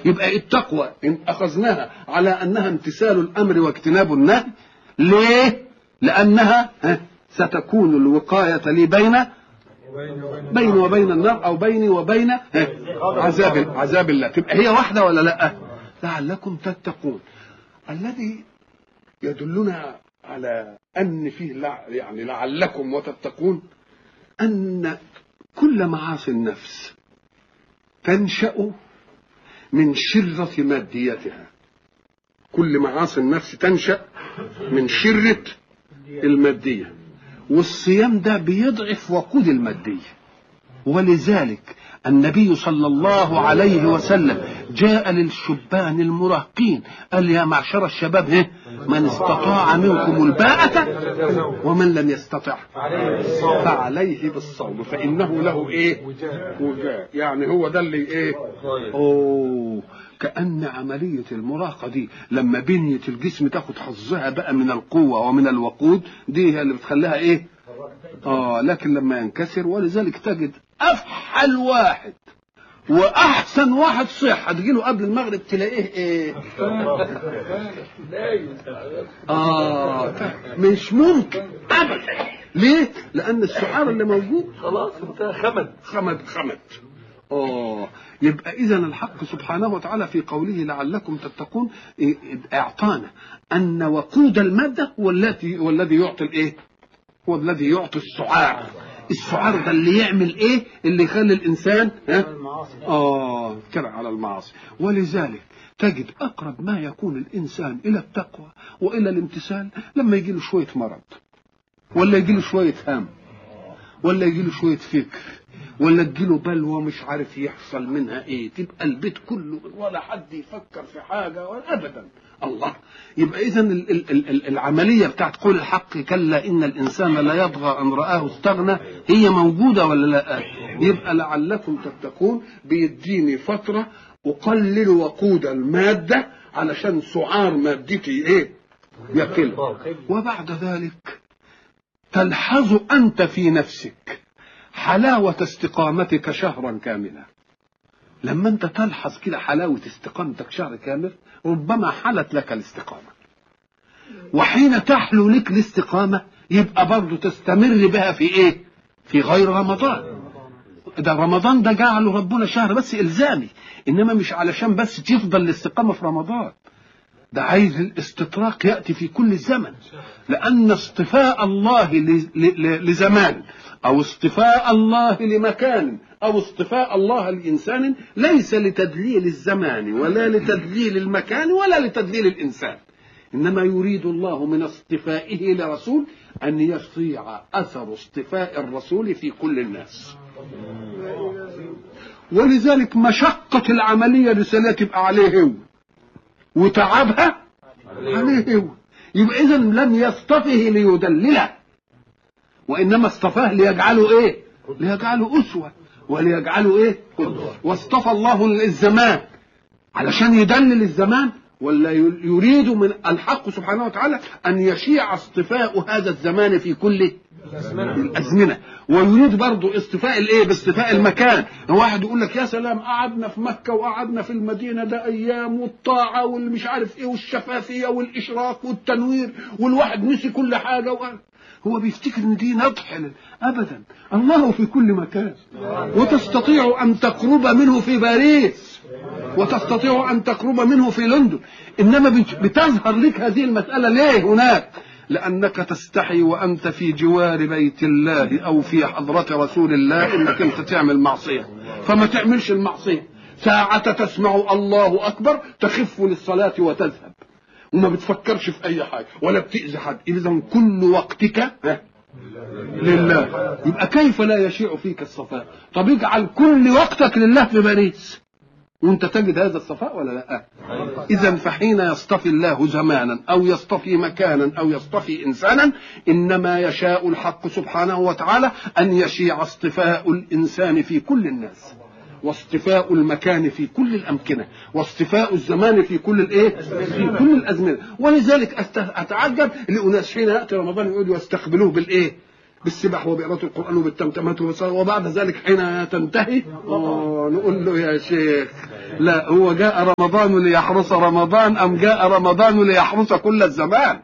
يبقى التقوى ان اخذناها على انها امتثال الامر واجتناب النهي ليه لانها ها، ستكون الوقايه لي بين بيني وبين النار او بيني وبين ها، عذاب عذاب الله تبقى هي واحده ولا لا لعلكم تتقون الذي يدلنا على ان فيه لع يعني لعلكم وتتقون ان كل معاصي النفس تنشا من شره ماديتها كل معاصي النفس تنشا من شره الماديه والصيام ده بيضعف وقود الماديه ولذلك النبي صلى الله عليه وسلم جاء للشبان المراهقين قال يا معشر الشباب هه من استطاع منكم الباءة ومن لم يستطع فعليه بالصوم فإنه له إيه وجاء يعني هو ده اللي إيه أوه كأن عملية المراهقة دي لما بنية الجسم تاخد حظها بقى من القوة ومن الوقود دي هي اللي بتخليها إيه اه لكن لما ينكسر ولذلك تجد افحل واحد واحسن واحد صحه تجيله قبل المغرب تلاقيه ايه اه مش ممكن ابدا ليه لان السعار اللي موجود خلاص انت خمد خمد خمد اه يبقى اذا الحق سبحانه وتعالى في قوله لعلكم تتقون إيه، اعطانا ان وقود الماده هو الذي هو الذي يعطي الايه هو الذي يعطي السعار السعار ده اللي يعمل ايه اللي يخلي الانسان ها اه كده على المعاصي ولذلك تجد اقرب ما يكون الانسان الى التقوى والى الامتثال لما يجي له شويه مرض ولا يجي له شويه هم ولا يجي له شويه فكر ولا تجيله بلوى مش عارف يحصل منها ايه تبقى البيت كله ولا حد يفكر في حاجه ولا ابدا الله يبقى اذا ال- ال- ال- ال- العمليه بتاعت قول الحق كلا ان الانسان لا يطغى ان راه استغنى هي موجوده ولا لا يبقى لعلكم تتقون بيديني فتره اقلل وقود الماده علشان سعار مادتي ايه يقل وبعد ذلك تلحظ انت في نفسك حلاوه استقامتك شهرا كاملا لما انت تلحظ كده حلاوه استقامتك شهر كامل ربما حلت لك الاستقامه وحين تحلو لك الاستقامه يبقى برضه تستمر بها في ايه في غير رمضان ده رمضان ده جعله ربنا شهر بس الزامي انما مش علشان بس تفضل الاستقامه في رمضان ده عايز الاستطراق ياتي في كل زمن لان اصطفاء الله ل- ل- لزمان او اصطفاء الله لمكان او اصطفاء الله لانسان ليس لتدليل الزمان ولا لتدليل المكان ولا لتدليل الانسان انما يريد الله من اصطفائه لرسول ان يشيع اثر اصطفاء الرسول في كل الناس ولذلك مشقة العملية رسالة تبقى عليه هو وتعبها عليه هو يبقى إذا لم يصطفه ليدلله وإنما اصطفاه ليجعله إيه؟ ليجعله أسوة وليجعله إيه؟ قدوة واصطفى الله الزمان علشان يدلل الزمان ولا يريد من الحق سبحانه وتعالى أن يشيع اصطفاء هذا الزمان في كل الازمنه ويريد برضه اصطفاء الايه باصطفاء المكان واحد يقول لك يا سلام قعدنا في مكه وقعدنا في المدينه ده ايام والطاعه والمش عارف ايه والشفافيه والاشراق والتنوير والواحد نسي كل حاجه وقال هو بيفتكر ان دي نضح ابدا الله في كل مكان وتستطيع ان تقرب منه في باريس وتستطيع ان تقرب منه في لندن انما بت- بتظهر لك هذه المساله ليه هناك لأنك تستحي وأنت في جوار بيت الله أو في حضرة رسول الله إنك أنت تعمل معصية فما تعملش المعصية ساعة تسمع الله أكبر تخف للصلاة وتذهب وما بتفكرش في أي حاجة ولا بتأذي حد إذا كل وقتك ها، لله يبقى كيف لا يشيع فيك الصفاء طب اجعل كل وقتك لله في باريس وانت تجد هذا الصفاء ولا لا اذا فحين يصطفي الله زمانا او يصطفي مكانا او يصطفي انسانا انما يشاء الحق سبحانه وتعالى ان يشيع اصطفاء الانسان في كل الناس واصطفاء المكان في كل الامكنه واصطفاء الزمان في كل الايه في كل الازمنه ولذلك أست- اتعجب لاناس حين ياتي رمضان يقعدوا يستقبلوه بالايه بالسبح وبقراءة القرآن وبالتمتمات والصلاة وبعد ذلك حين تنتهي آه نقول له يا شيخ لا هو جاء رمضان ليحرس رمضان ام جاء رمضان ليحرس كل الزمان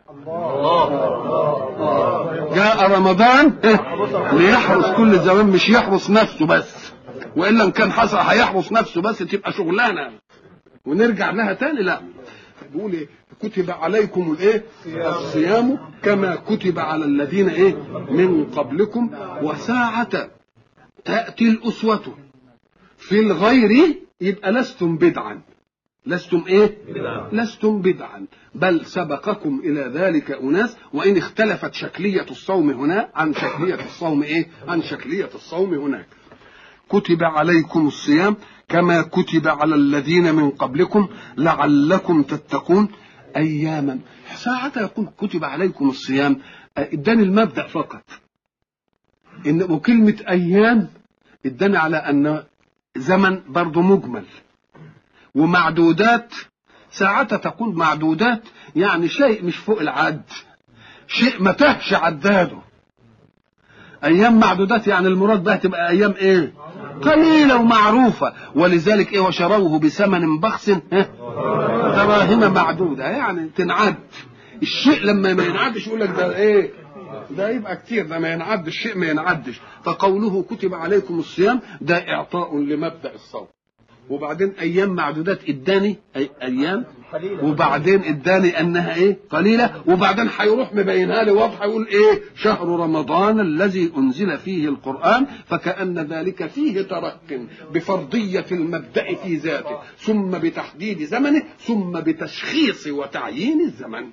جاء رمضان ليحرس كل الزمان مش يحرس نفسه بس والا ان كان حصل هيحرس نفسه بس تبقى شغلانه ونرجع لها تاني لا بيقول ايه كتب عليكم الايه الصيام كما كتب على الذين ايه من قبلكم وساعة تأتي الأسوة في الغير يبقى لستم بدعا لستم ايه لستم بدعا بل سبقكم الى ذلك اناس وان اختلفت شكليه الصوم هنا عن شكليه الصوم ايه عن شكليه الصوم هناك كتب عليكم الصيام كما كتب على الذين من قبلكم لعلكم تتقون اياما ساعة يقول كتب عليكم الصيام اداني المبدا فقط ان وكلمه ايام اداني على ان زمن برضه مجمل ومعدودات ساعتها تقول معدودات يعني شيء مش فوق العد شيء ما تهش عداده ايام معدودات يعني المراد بها تبقى ايام ايه قليله ومعروفه ولذلك ايه وشروه بثمن بخس دراهم معدوده يعني تنعد الشيء لما ما ينعدش يقول لك ده ايه ده يبقى كتير ده ما ينعدش الشيء ما ينعدش فقوله كتب عليكم الصيام ده اعطاء لمبدا الصوم وبعدين ايام معدودات اداني أي ايام وبعدين اداني انها ايه قليله وبعدين هيروح مبينها لي واضحه يقول ايه شهر رمضان الذي انزل فيه القران فكان ذلك فيه ترك بفرضيه المبدا في ذاته ثم بتحديد زمنه ثم بتشخيص وتعيين الزمن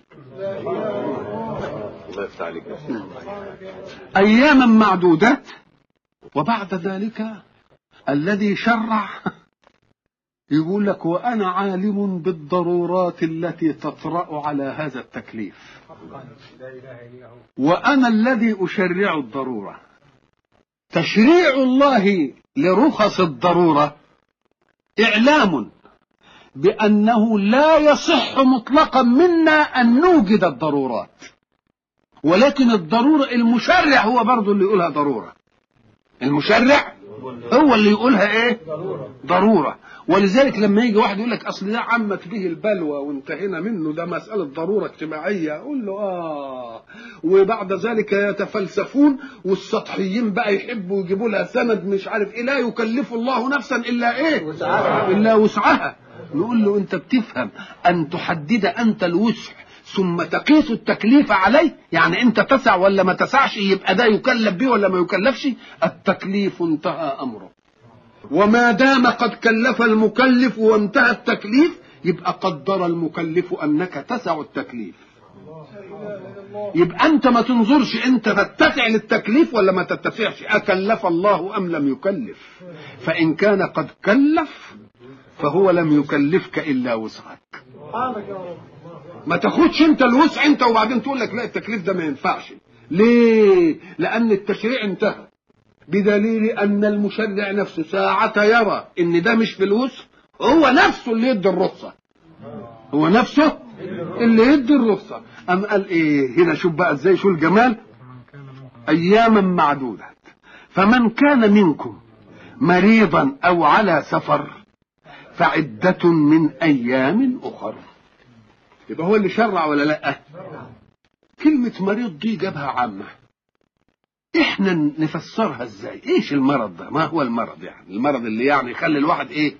الله يفتح عليك اياما معدودات وبعد ذلك الذي شرع يقول لك وانا عالم بالضرورات التي تطرا على هذا التكليف وانا الذي اشرع الضروره تشريع الله لرخص الضروره اعلام بانه لا يصح مطلقا منا ان نوجد الضرورات ولكن الضروره المشرع هو برضه اللي يقولها ضروره المشرع هو اللي يقولها ايه ضروره ولذلك لما يجي واحد يقول لك اصل ده عمت به البلوى وانتهينا منه ده مساله ضروره اجتماعيه اقول له اه وبعد ذلك يتفلسفون والسطحيين بقى يحبوا يجيبوا لها سند مش عارف ايه لا يكلف الله نفسا الا ايه وسعها. الا وسعها نقول له انت بتفهم ان تحدد انت الوسع ثم تقيس التكليف عليه يعني انت تسع ولا ما تسعش يبقى ده يكلف به ولا ما يكلفش التكليف انتهى امره وما دام قد كلف المكلف وانتهى التكليف يبقى قدر المكلف انك تسع التكليف يبقى انت ما تنظرش انت تتسع للتكليف ولا ما تتسعش اكلف الله ام لم يكلف فان كان قد كلف فهو لم يكلفك الا وسعك ما تاخدش انت الوسع انت وبعدين تقول لك لا التكليف ده ما ينفعش ليه لان التشريع انتهى بدليل ان المشرع نفسه ساعة يرى ان ده مش في الوسع هو نفسه اللي يدي الرخصة هو نفسه اللي يدي الرخصة ام قال ايه هنا شوف بقى ازاي شو الجمال اياما معدودة فمن كان منكم مريضا او على سفر فعدة من ايام اخر يبقى هو اللي شرع ولا لا كلمة مريض دي جابها عامة احنا نفسرها ازاي ايش المرض ده ما هو المرض يعني المرض اللي يعني يخلي الواحد ايه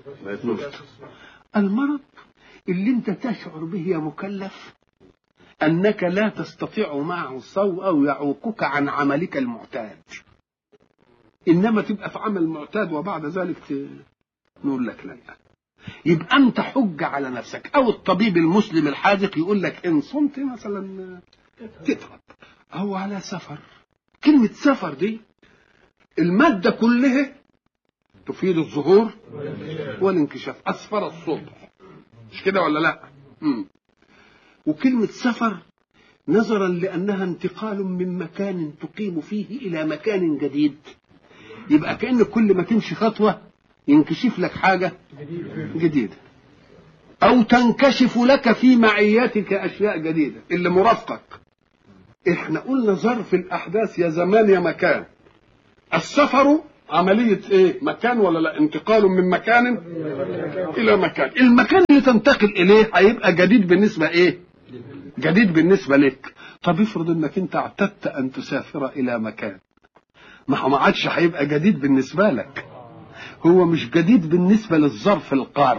المرض اللي انت تشعر به يا مكلف انك لا تستطيع معه الصوم او يعوقك عن عملك المعتاد انما تبقى في عمل معتاد وبعد ذلك ت... نقول لك لا يبقى انت حجة على نفسك او الطبيب المسلم الحاذق يقول لك ان صمت مثلا تتعب او على سفر كلمة سفر دي المادة كلها تفيد الظهور والانكشاف أسفر الصبح مش كده ولا لا مم. وكلمة سفر نظرا لأنها انتقال من مكان تقيم فيه إلى مكان جديد يبقى كأن كل ما تمشي خطوة ينكشف لك حاجة جديدة أو تنكشف لك في معياتك أشياء جديدة اللي مرافقك احنا قلنا ظرف الاحداث يا زمان يا مكان السفر عملية ايه مكان ولا لا انتقال من مكان الى مكان المكان اللي تنتقل اليه هيبقى جديد بالنسبة ايه جديد بالنسبة لك طب افرض انك انت اعتدت ان تسافر الى مكان ما هو ما عادش هيبقى جديد بالنسبة لك هو مش جديد بالنسبة للظرف القار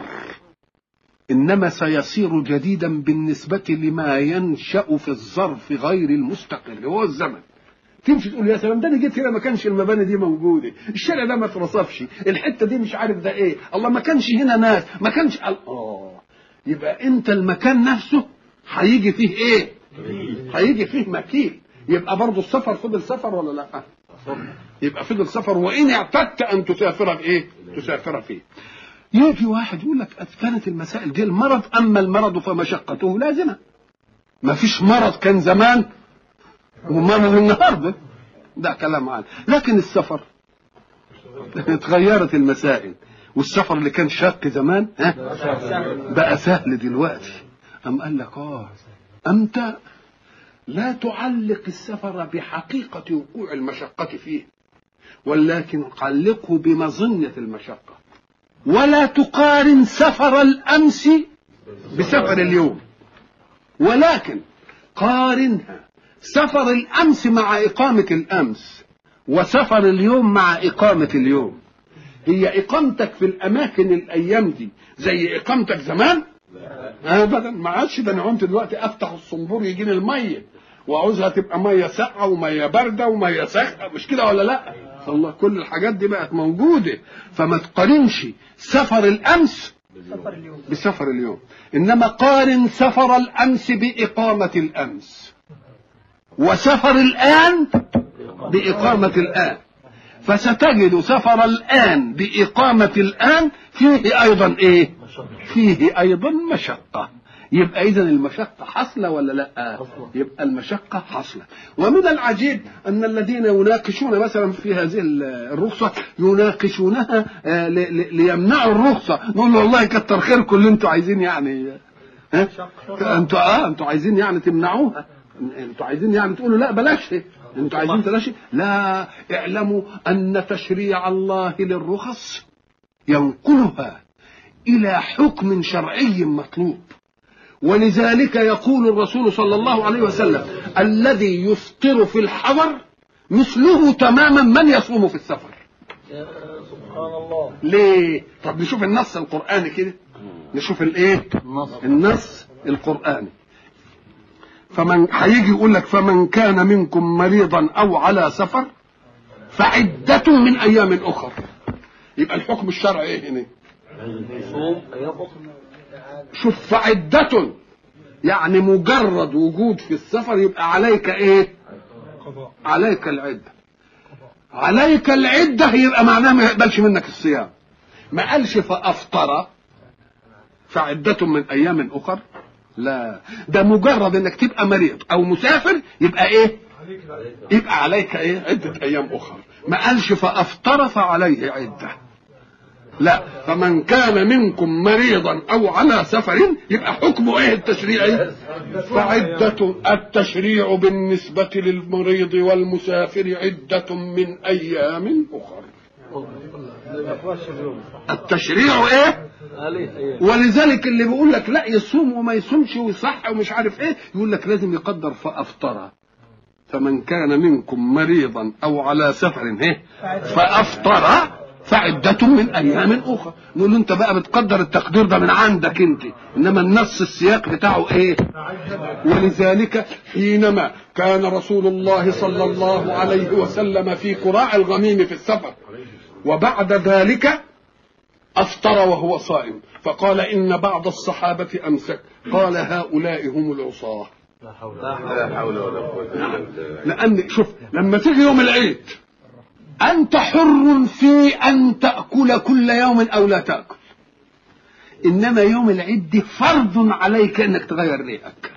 انما سيصير جديدا بالنسبة لما ينشأ في الظرف غير المستقر هو الزمن تمشي تقول يا سلام ده انا جيت هنا ما كانش المباني دي موجوده الشارع ده ما اترصفش الحته دي مش عارف ده ايه الله ما كانش هنا ناس ما كانش اه يبقى انت المكان نفسه هيجي فيه ايه هيجي فيه مكين يبقى برضه السفر فضل سفر ولا لا يبقى فضل سفر وان اعتدت ان تسافر في ايه تسافر فيه يجي واحد يقول لك كانت المسائل دي المرض اما المرض فمشقته لازمه ما فيش مرض كان زمان ومرض النهارده ده كلام عام لكن السفر اتغيرت المسائل والسفر اللي كان شاق زمان ها بقى سهل دلوقتي أم قال لك اه أنت لا تعلق السفر بحقيقة وقوع المشقة فيه ولكن علقه بمظنة المشقة ولا تقارن سفر الأمس بسفر اليوم ولكن قارنها سفر الأمس مع إقامة الأمس وسفر اليوم مع إقامة اليوم هي إقامتك في الأماكن الأيام دي زي إقامتك زمان ابدا ما عادش ده انا قمت دلوقتي افتح الصنبور يجيني الميه وعاوزها تبقى ميه ساقعه وميه بارده وميه ساخنه مش كده ولا لا؟ الله كل الحاجات دي بقت موجوده فما تقارنش سفر الامس بسفر اليوم انما قارن سفر الامس باقامه الامس وسفر الان باقامه الان فستجد سفر الان باقامه الان فيه ايضا ايه فيه ايضا مشقه يبقى اذا المشقه حصله ولا لا يبقى المشقه حصله ومن العجيب ان الذين يناقشون مثلا في هذه الرخصه يناقشونها ليمنعوا الرخصه نقول والله كتر خيركم اللي انتوا عايزين يعني ها انتوا اه انتوا عايزين يعني تمنعوها انتوا عايزين يعني تقولوا لا بلاش انتوا عايزين تلاشي لا اعلموا ان تشريع الله للرخص ينقلها الى حكم شرعي مطلوب ولذلك يقول الرسول صلى الله عليه وسلم الذي يفطر في الحضر مثله تماما من يصوم في السفر سبحان الله ليه طب نشوف النص القرآني كده نشوف الايه النص. النص القرآني فمن هيجي يقول لك فمن كان منكم مريضا او على سفر فعدة من ايام اخر يبقى الحكم الشرعي ايه هنا يصوم ايام اخرى شوف فعدة يعني مجرد وجود في السفر يبقى عليك ايه عليك العدة عليك العدة يبقى معناه ما يقبلش منك الصيام ما قالش فأفطر فعدة من أيام أخر لا ده مجرد انك تبقى مريض او مسافر يبقى ايه يبقى عليك ايه عدة ايام اخر ما قالش فافطر فعليه عدة لا فمن كان منكم مريضا او على سفر يبقى حكمه ايه التشريعي فعدة التشريع بالنسبة للمريض والمسافر عدة من ايام اخر التشريع ايه عليه ايام ولذلك اللي بيقول لك لا يصوم وما يصومش ويصح ومش عارف ايه يقول لك لازم يقدر فافطر فمن كان منكم مريضا او على سفر ايه فافطر فعدة من ايام اخرى نقول له انت بقى بتقدر التقدير ده من عندك انت انما النص السياق بتاعه ايه ولذلك حينما كان رسول الله صلى الله عليه وسلم في كراع الغميم في السفر وبعد ذلك أفطر وهو صائم فقال إن بعض الصحابة أمسك قال هؤلاء هم العصاة لا حول لا حول ولا قوة إلا بالله لأن شوف لما تيجي يوم العيد أنت حر في أن تأكل كل يوم أو لا تأكل إنما يوم العيد دي فرض عليك أنك تغير ريقك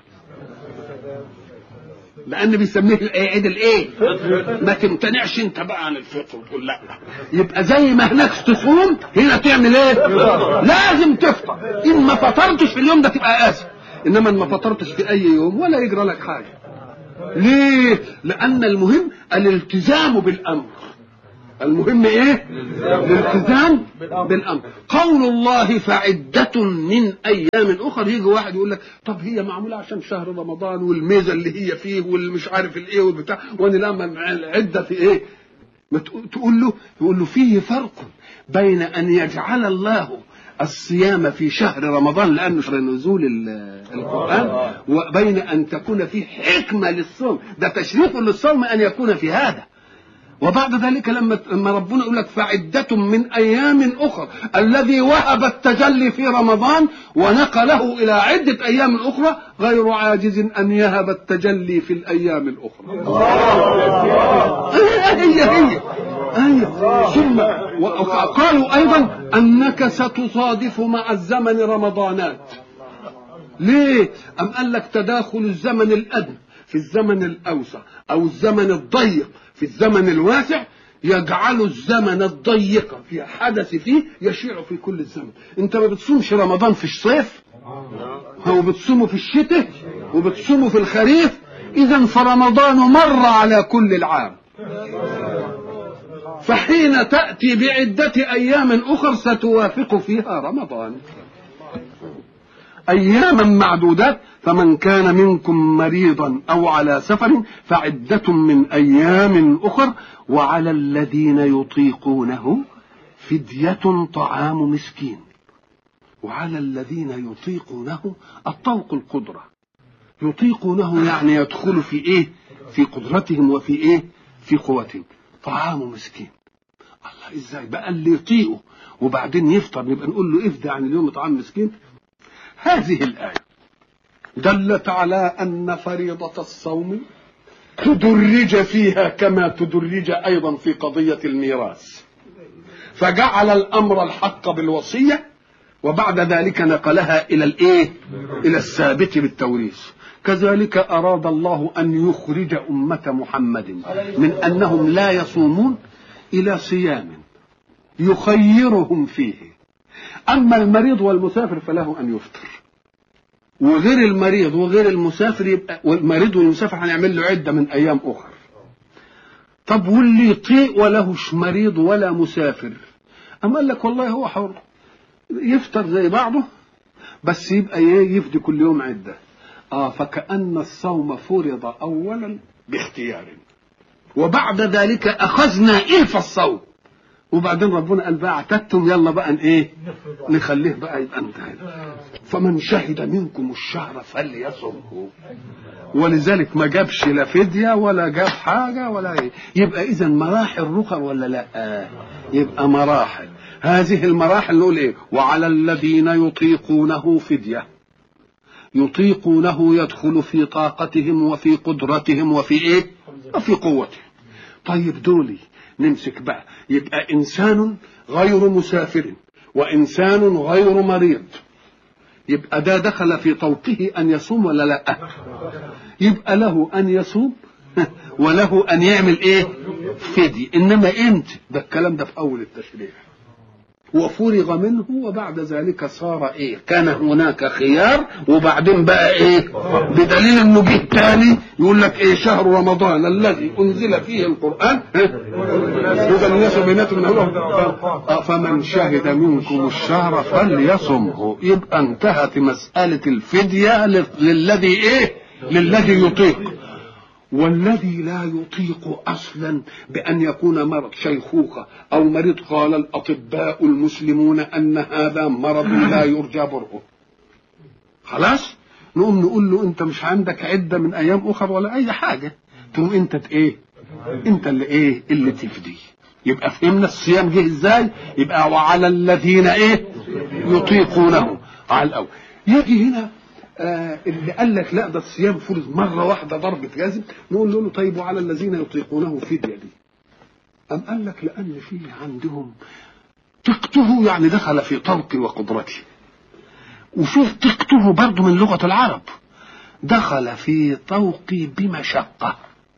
لأن بيسميه الإيه؟ عيد الإيه؟ ما تمتنعش أنت بقى عن الفطر وتقول لا يبقى زي ما هناك تصوم هنا تعمل إيه؟ لازم تفطر إن ما فطرتش في اليوم ده تبقى آسف إنما إن ما فطرتش في أي يوم ولا يجرى لك حاجة ليه؟ لأن المهم الالتزام بالأمر المهم ايه الالتزام بالامر قول الله فعدة من ايام اخرى يجي واحد يقول لك طب هي معموله عشان شهر رمضان والميزه اللي هي فيه والمش عارف الايه والبتاع وانا لما العده في ايه ما تقول- تقول له يقول له فيه فرق بين ان يجعل الله الصيام في شهر رمضان لانه شهر نزول ال- القران وبين ان تكون فيه حكمه للصوم ده تشريف للصوم ان يكون في هذا وبعد ذلك لما لما ربنا يقول لك فعدة من أيام أخرى الذي وهب التجلي في رمضان ونقله إلى عدة أيام أخرى غير عاجز أن يهب التجلي في الأيام الأخرى هي هي أيوة. ثم وقالوا أيضا أنك ستصادف مع الزمن رمضانات ليه؟ أم قال لك تداخل الزمن الأدنى في الزمن الأوسع أو الزمن الضيق في الزمن الواسع يجعل الزمن الضيق في حدث فيه يشيع في كل الزمن انت ما بتصومش رمضان في الصيف هو بتصومه في الشتاء وبتصومه في الخريف اذا فرمضان مر على كل العام فحين تأتي بعدة أيام أخر ستوافق فيها رمضان أياما معدودات فمن كان منكم مريضا أو على سفر فعدة من أيام أخر وعلى الذين يطيقونه فدية طعام مسكين وعلى الذين يطيقونه الطوق القدرة يطيقونه يعني يدخل في إيه في قدرتهم وفي إيه في قوتهم طعام مسكين الله ازاي بقى اللي يطيقه وبعدين يفطر نبقى نقول له افدى عن اليوم طعام مسكين هذه الآية دلت على أن فريضة الصوم تدرج فيها كما تدرج أيضا في قضية الميراث فجعل الأمر الحق بالوصية وبعد ذلك نقلها إلى الإيه؟ إلى الثابت بالتوريث كذلك أراد الله أن يخرج أمة محمد من أنهم لا يصومون إلى صيام يخيرهم فيه أما المريض والمسافر فله أن يفطر وغير المريض وغير المسافر يبقى والمريض والمسافر هنعمل له عدة من أيام أخرى طب واللي يطيق ولهش مريض ولا مسافر أما قال لك والله هو حر يفطر زي بعضه بس يبقى ايه يفدي كل يوم عدة اه فكأن الصوم فرض أولا باختيار وبعد ذلك أخذنا إيه في الصوم وبعدين ربنا قال بقى اعتدتم يلا بقى ايه نخليه بقى يبقى انتهى فمن شهد منكم الشهر فليصمه ولذلك ما جابش لا فدية ولا جاب حاجة ولا ايه يبقى اذا مراحل رقر ولا لا آه. يبقى مراحل هذه المراحل نقول ايه وعلى الذين يطيقونه فدية يطيقونه يدخل في طاقتهم وفي قدرتهم وفي ايه وفي قوتهم طيب دولي نمسك بقى يبقى انسان غير مسافر وانسان غير مريض يبقى ده دخل في طوقه ان يصوم ولا لا يبقى له ان يصوم وله ان يعمل ايه فدي انما امتى ده الكلام ده في اول التشريع وفرغ منه وبعد ذلك صار ايه كان هناك خيار وبعدين بقى ايه بدليل انه جه تاني يقول لك ايه شهر رمضان الذي انزل فيه القران هدى للناس وبينات من الهدى آه، فمن شهد منكم الشهر فليصمه يبقى انتهت مساله الفديه لل- للذي ايه للذي يطيق والذي لا يطيق اصلا بان يكون مرض شيخوخه او مريض قال الاطباء المسلمون ان هذا مرض لا يرجى برؤه خلاص نقوم نقول له انت مش عندك عده من ايام اخر ولا اي حاجه تقوم انت ت- ايه انت اللي ايه اللي تفدي يبقى فهمنا الصيام جه ازاي يبقى وعلى الذين ايه يطيقونه على الاول يجي هنا آه اللي قال لك لا ده الصيام فرض مره واحده ضربه جزم نقول له طيب وعلى الذين يطيقونه فديه دي أم قال لك لأن فيه عندهم طقته يعني دخل في طوقي وقدرتي وفيه طقته برضه من لغة العرب دخل في طوقي بمشقة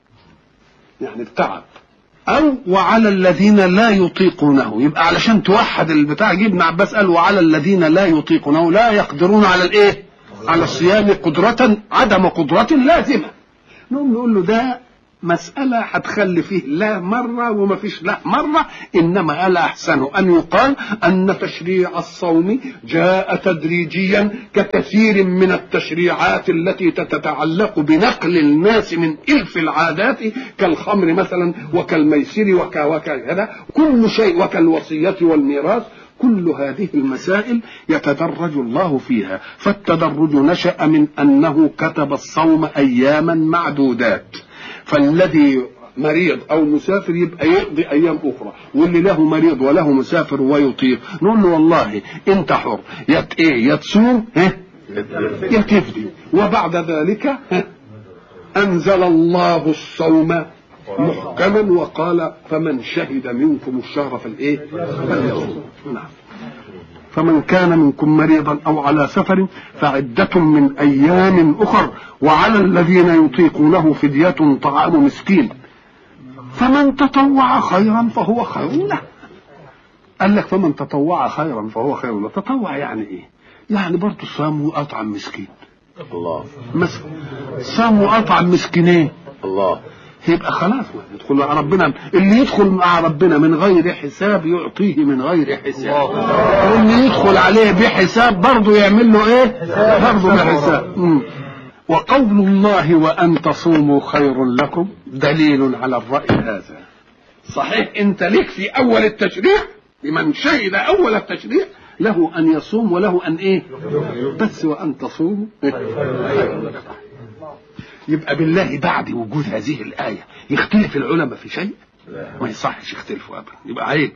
يعني بتعب أو وعلى الذين لا يطيقونه يبقى علشان توحد البتاع جه ابن عباس قال وعلى الذين لا يطيقونه لا يقدرون على الإيه؟ على الصيام قدرة عدم قدرة لازمة نقوم نقول له ده مسألة هتخلي فيه لا مرة وما فيش لا مرة إنما ألا أحسن أن يقال أن تشريع الصوم جاء تدريجيا ككثير من التشريعات التي تتعلق بنقل الناس من إلف العادات كالخمر مثلا وكالميسر وك وكذا كل شيء وكالوصية والميراث كل هذه المسائل يتدرج الله فيها فالتدرج نشأ من أنه كتب الصوم أياما معدودات فالذي مريض او مسافر يبقى يقضي ايام اخرى واللي له مريض وله مسافر ويطيق نقول له والله انت حر يت ايه يا تصوم ها يا تفدي وبعد ذلك ها انزل الله الصوم محكما وقال فمن شهد منكم الشهر فالايه فليصوم نعم فمن كان منكم مريضا او على سفر فعدة من ايام اخر وعلى الذين يطيقونه فدية طعام مسكين فمن تطوع خيرا فهو خير له قال لك فمن تطوع خيرا فهو خير له تطوع يعني ايه يعني برضه صام واطعم مسكين الله مثلا صام واطعم مسكينين الله يبقى خلاص يدخل مع ربنا اللي يدخل مع ربنا من غير حساب يعطيه من غير حساب واللي يدخل عليه بحساب برضه يعمل له ايه برضه بحساب مم. وقول الله وان تصوموا خير لكم دليل على الراي هذا صحيح انت ليك في اول التشريع لمن شهد اول التشريع له ان يصوم وله ان ايه بس وان تصوموا خير لكم يبقى بالله بعد وجود هذه الآية يختلف العلماء في شيء ما يصحش يختلفوا أبدا يبقى عيب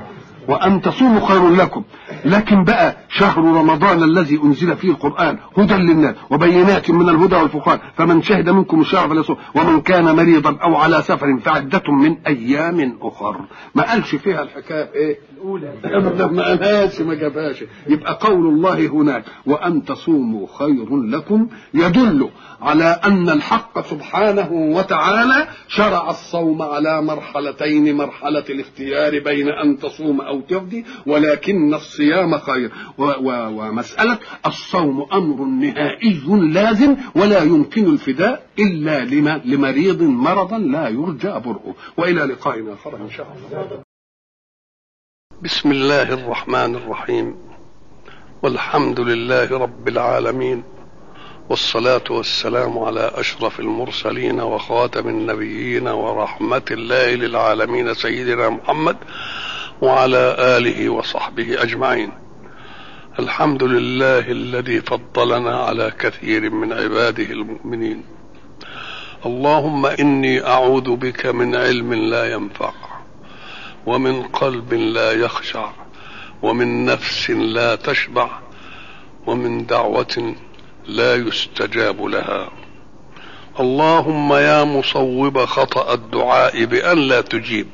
وأن تصوموا خير لكم لكن بقى شهر رمضان الذي أنزل فيه القرآن هدى للناس وبينات من الهدى والفرقان فمن شهد منكم الشهر فليصوم ومن كان مريضا أو على سفر فعدة من أيام أخر ما قالش فيها الحكاية إيه الأولى ما قالهاش ما جابهاش يبقى قول الله هناك وأن تصوموا خير لكم يدل على أن الحق سبحانه وتعالى شرع الصوم على مرحلتين مرحلة الاختيار بين أن تصوم أو تفدي ولكن الصيام خير و و ومسألة الصوم أمر نهائي لازم ولا يمكن الفداء إلا لما لمريض مرضا لا يرجى برؤه وإلى لقاء آخر إن شاء الله بسم الله الرحمن الرحيم والحمد لله رب العالمين والصلاة والسلام على أشرف المرسلين وخاتم النبيين ورحمة الله للعالمين سيدنا محمد وعلى آله وصحبه أجمعين الحمد لله الذي فضلنا على كثير من عباده المؤمنين اللهم إني أعوذ بك من علم لا ينفع ومن قلب لا يخشع ومن نفس لا تشبع ومن دعوة لا يستجاب لها اللهم يا مصوب خطأ الدعاء بأن لا تجيب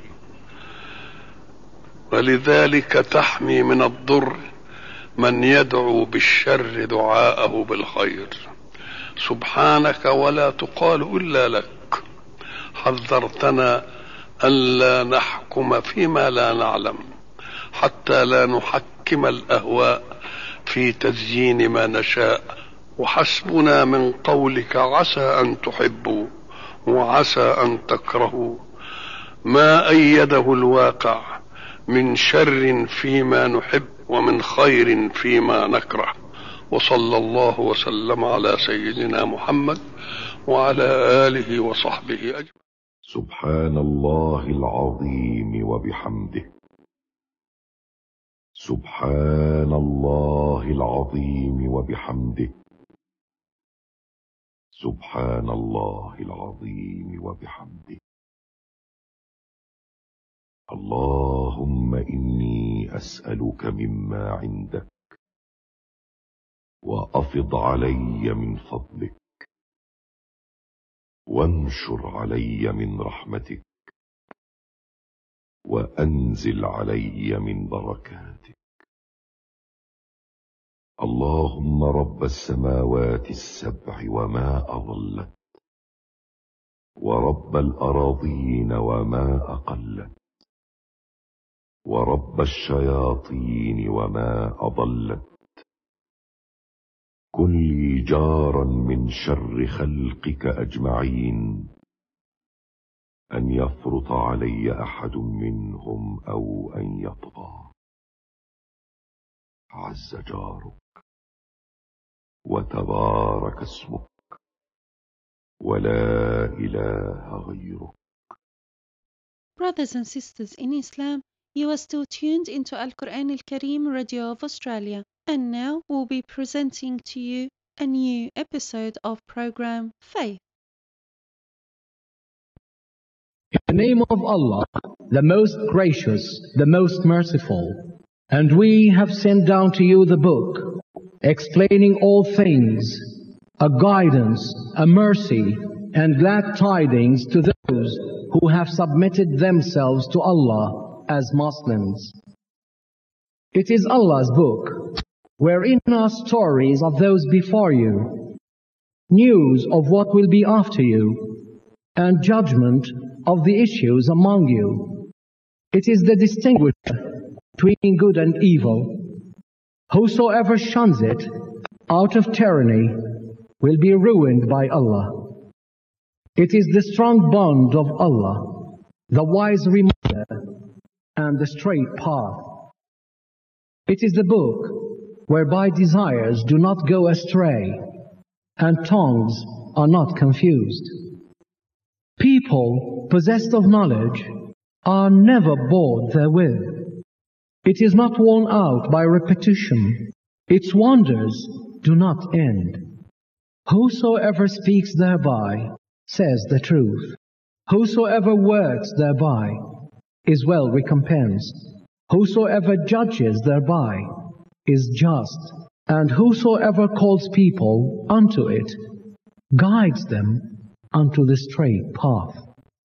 ولذلك تحمي من الضر من يدعو بالشر دعاءه بالخير سبحانك ولا تقال إلا لك حذرتنا ألا نحكم فيما لا نعلم حتى لا نحكم الأهواء في تزيين ما نشاء وحسبنا من قولك عسى ان تحبوا وعسى ان تكرهوا ما ايده الواقع من شر فيما نحب ومن خير فيما نكره وصلى الله وسلم على سيدنا محمد وعلى اله وصحبه اجمعين سبحان الله العظيم وبحمده سبحان الله العظيم وبحمده سبحان الله العظيم وبحمده اللهم اني اسالك مما عندك وافض علي من فضلك وانشر علي من رحمتك وانزل علي من بركاتك اللهم رب السماوات السبع وما اضلت ورب الاراضين وما اقلت ورب الشياطين وما اضلت كن لي جارا من شر خلقك اجمعين أن يفرط علي أحد منهم أو أن يطغى عز جارك وتبارك اسمك ولا إله غيرك Brothers and sisters in Islam, you are still tuned into Al Quran Al Kareem Radio of Australia, and now we'll be presenting to you a new episode of program Faith. In the name of Allah, the most gracious, the most merciful. And we have sent down to you the book, explaining all things, a guidance, a mercy, and glad tidings to those who have submitted themselves to Allah as Muslims. It is Allah's book, wherein are stories of those before you, news of what will be after you, and judgment of the issues among you. It is the distinguisher between good and evil. Whosoever shuns it out of tyranny will be ruined by Allah. It is the strong bond of Allah, the wise reminder, and the straight path. It is the book whereby desires do not go astray, and tongues are not confused. People possessed of knowledge are never bored therewith. It is not worn out by repetition. Its wonders do not end. Whosoever speaks thereby says the truth. Whosoever works thereby is well recompensed. Whosoever judges thereby is just. And whosoever calls people unto it guides them unto the straight path.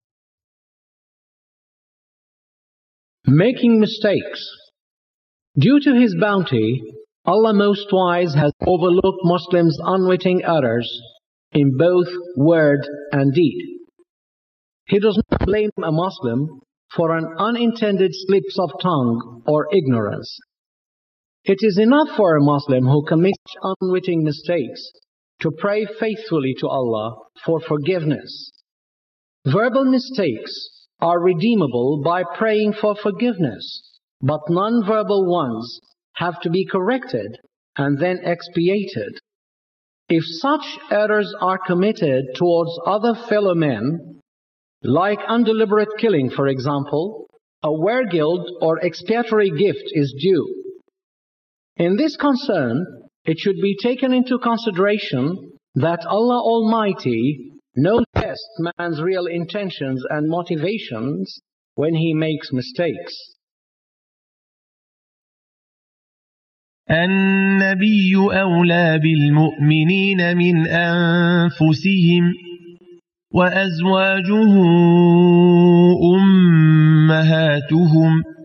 Making mistakes. Due to His bounty, Allah Most Wise has overlooked Muslims' unwitting errors in both word and deed. He does not blame a Muslim for an unintended slips of tongue or ignorance. It is enough for a Muslim who commits unwitting mistakes to pray faithfully to Allah for forgiveness. Verbal mistakes are redeemable by praying for forgiveness, but non-verbal ones have to be corrected and then expiated. If such errors are committed towards other fellow men, like undeliberate killing, for example, a wergild or expiatory gift is due. In this concern, it should be taken into consideration that Allah Almighty knows best man's real intentions and motivations when he makes mistakes. النبي أولى بالمؤمنين من أنفسهم وأزواجه أمهاتهم